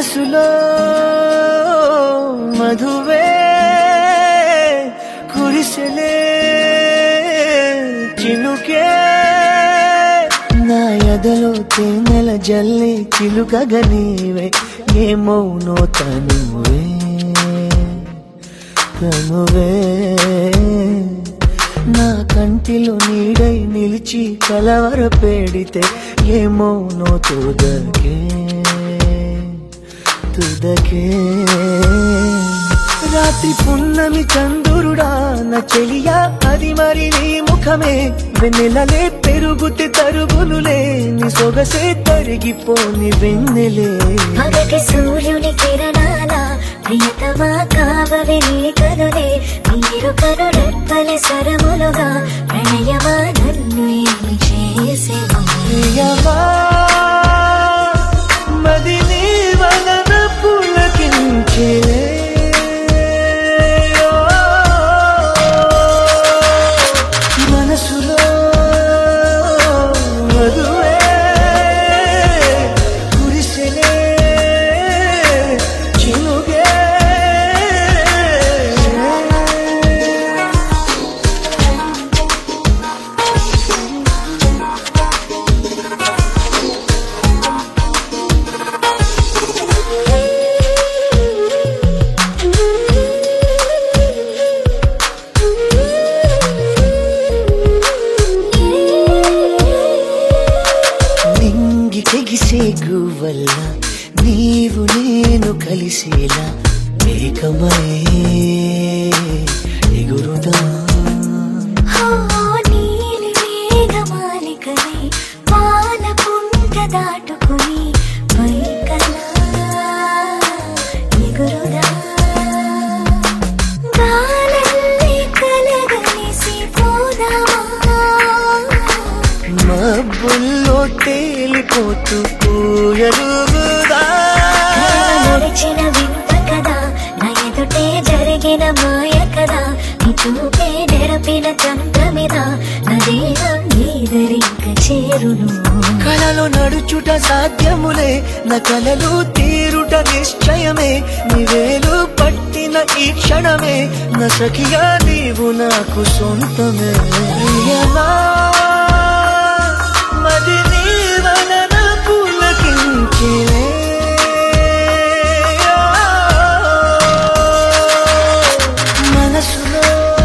మనసులో మధువే కురిసెలే చినుకే నా ఎదలో తేనెల జల్లి చిలుకగా నీవే ఏమౌనో తనువే తనువే నా కంటిలో నీడై నిలిచి కలవర పెడితే ఏమౌనో తుదకే తుదకే రాత్రి పున్నమి చందురుడా నా చెలియా అది మరి నీ ముఖమే వెన్నెలలే పెరుగుతే తరుగులులే నీ సొగసే తరిగిపోని వెన్నెలే పగటి సూర్యుని కిరణాల ప్రియతమా కావవి నీ కనులే మీరు కనురెప్పలి స్వరములుగా ప్రణయమా నన్ను ఏమి చేసేవా ప్రియమా మది నీ వలన పులకించే మనసులో మధువే కురిసెలే చినుగే నింగి తెగిసే గువ్వల్ల నీవు నేను కలిసేలా ఏకమై ఎగురుదా హో నీలి మేఘమాలికలై పాల పుంట దాటుకుని పైకలా ఎగురుదా గాలల్లే కలగలిసి పోదామా మబ్బుల్లో తేలిపోతూ పూయలుగుదా నడిచిన వింత కదా నా ఎదుటే జరిగిన మాయ కదా నీ చూపే నెరపిన చంద్రమిద నదేహం నీదరింక చేరును కళలో నడుచుట సాధ్యములే నా కలలు తీరుట నిశ్చయమే నివేలు పట్టిన ఈ క్షణమే నా సఖియా నీవు నాకు సొంతమే ప్రియమా, మది నీ వలన పులకించినే. మనసులో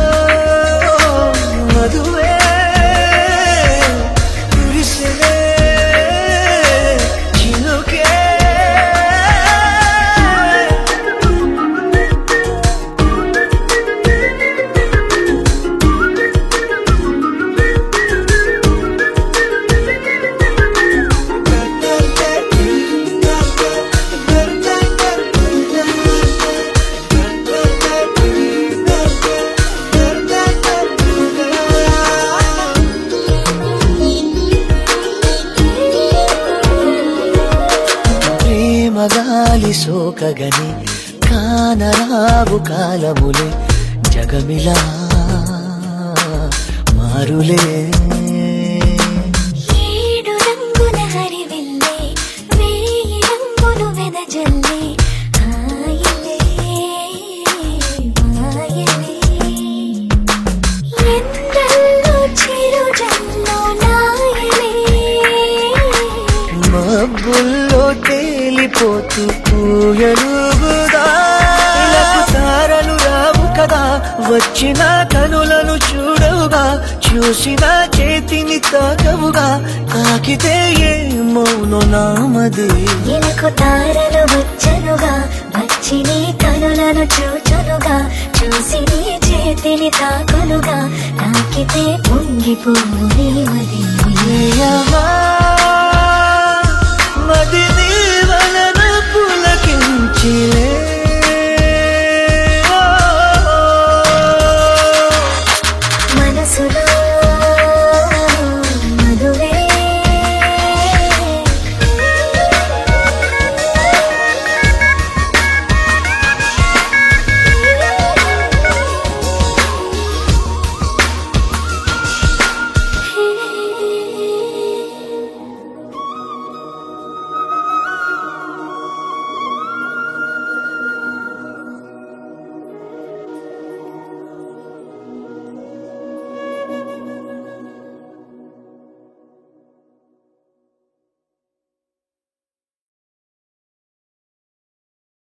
మధువే కురిసెలే చినుకే ప్రేమ గాలి సోకగని కానరావు కాలములే జగమిలా మారులే ఏడు రంగుల హరివిల్లే వేయి రంగులు వెదజల్లే హాయిలే మాయలే ఎండల్లో చిరుజల్లో నాయలే మబ్బుల్లో తేలిపోతూ పూయలుగుదా ఇలకు తారలు రావు కదా వచ్చిన కనులను చూడవుగా చూసిన చేతిని తాకవుగా తాకితే ఏ మౌనో నామది ఇలకు తారలు వచ్చనుగా వచ్చి నీ కనులను చూచునుగా చూసి నీ చేతిని తాకునుగా తాకితే పొంగిపోవు నీవది ప్రియమా, మది నీ వలన పులకించిలే